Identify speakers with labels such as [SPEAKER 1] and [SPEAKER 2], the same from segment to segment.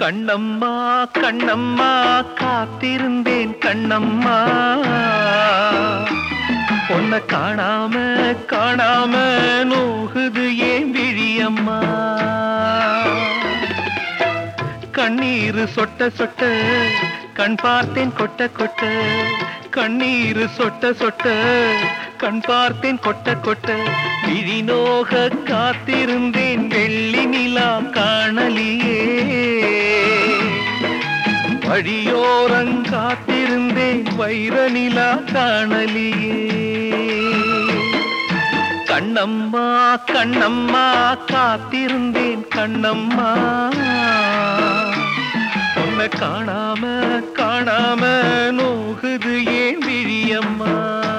[SPEAKER 1] கண்ணம்மா கண்ணம்மா காத்திருந்தேன் கண்ணம்மா பொண்ண காணாம காணாம நோகுது ஏன் விழியம்மா கண்ணீர் சொட்ட சொட்ட கண் பார்த்தேன் கொட்ட கொட்ட கண்ணீர் சொட்ட சொட்ட கண் பார்த்தேன் கொட்ட கொட்ட விழிநோக காத்திருந்தேன் வெள்ளி நிலா காணலியே வழியோரங்காத்திருந்தேன் வைர நிலா காணலியே கண்ணம்மா கண்ணம்மா காத்திருந்தேன் கண்ணம்மா உன்னை காணாம காணாம நோகுது ஏன் விழியம்மா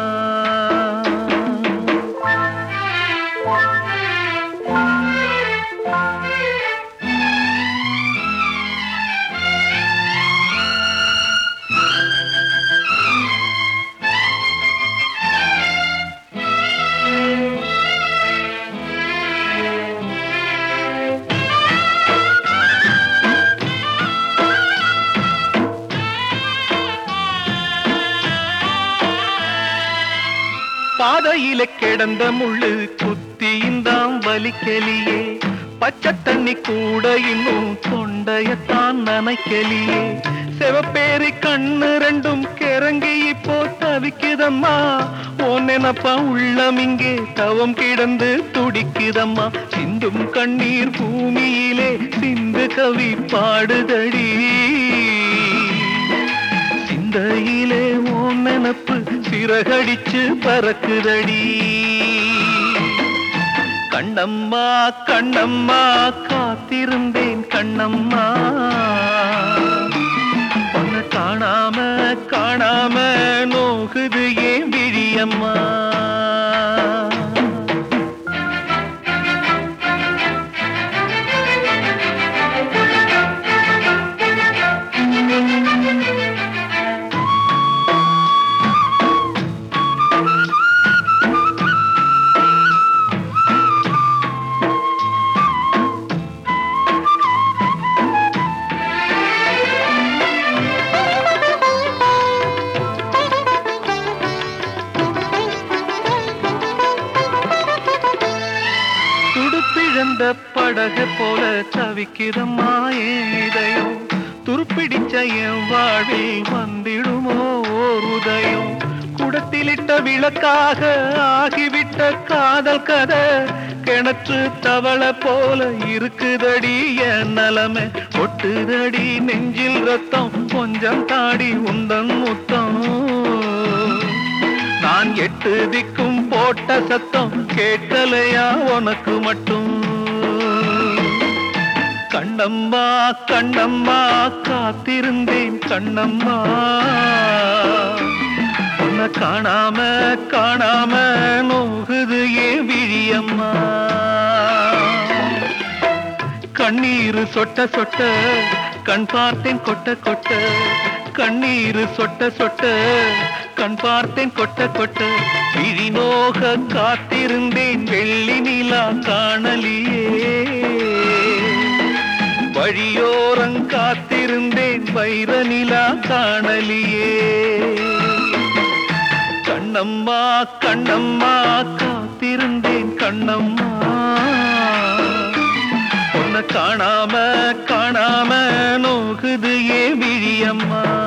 [SPEAKER 1] பாதையில கிடந்த முள்ளு குத்தியுந்தாம் வலிக்கலியே பச்சை தண்ணி கூட இன்னும் தொண்டையத்தான் நனைக்கலியே செவப்பேரி கண்ணு ரெண்டும் கிறங்கி இப்போ தவிக்குதம்மா ஓன் நினப்பா உள்ளம் இங்கே தவம் கிடந்து துடிக்குதம்மா சிந்தும் கண்ணீர் பூமியிலே சிந்து கவி பாடுதடி சிந்தையிலே ஓன் நினப்பு சிறகடிச்சு பறக்குதடி கண்ணம்மா கண்ணம்மா காத்திருந்தேன் கண்ணம்மா உன்னை காணாம காணாம நோகுது ஏன் விழியம்மா துடுப்பிழந்த படகு போல தவிக்கிறம்மா என் இதயம் துருப்பிடிச்ச என் வாழ்வில் வந்திடுமோ ஓர் உதயம் குடத்திலிட்ட விளக்காக ஆகிவிட்ட காதல் கதை கிணற்று தவளை போல இருக்குதடி என் நலமை ஒட்டுதடி நெஞ்சில் ரத்தம் கொஞ்சம் தாடி உந்தன் முத்தம் நான் எட்டு திக்கும் போட்ட சத்தம் கேட்கலையா உனக்கு மட்டும் கண்ணம்மா கண்ணம்மா காத்திருந்தேன் கண்ணம்மா உன்னை காணாம காணாம நோகுது ஏ விழியம்மா கண்ணீர் சொட்ட சொட்ட கண் பார்த்தேன் கொட்ட கொட்ட கண்ணீர் சொட்ட சொட்ட கண் பார்த்தேன் கொட்ட கொட்ட விழிநோக காத்திருந்தேன் வெள்ளி நிலா காணலியே வழியோரங் காத்திருந்தேன் வைர நிலா காணலியே கண்ணம்மா கண்ணம்மா காத்திருந்தேன் கண்ணம்மா உன்னை காணாம காணாம நோகுது ஏ விழியம்மா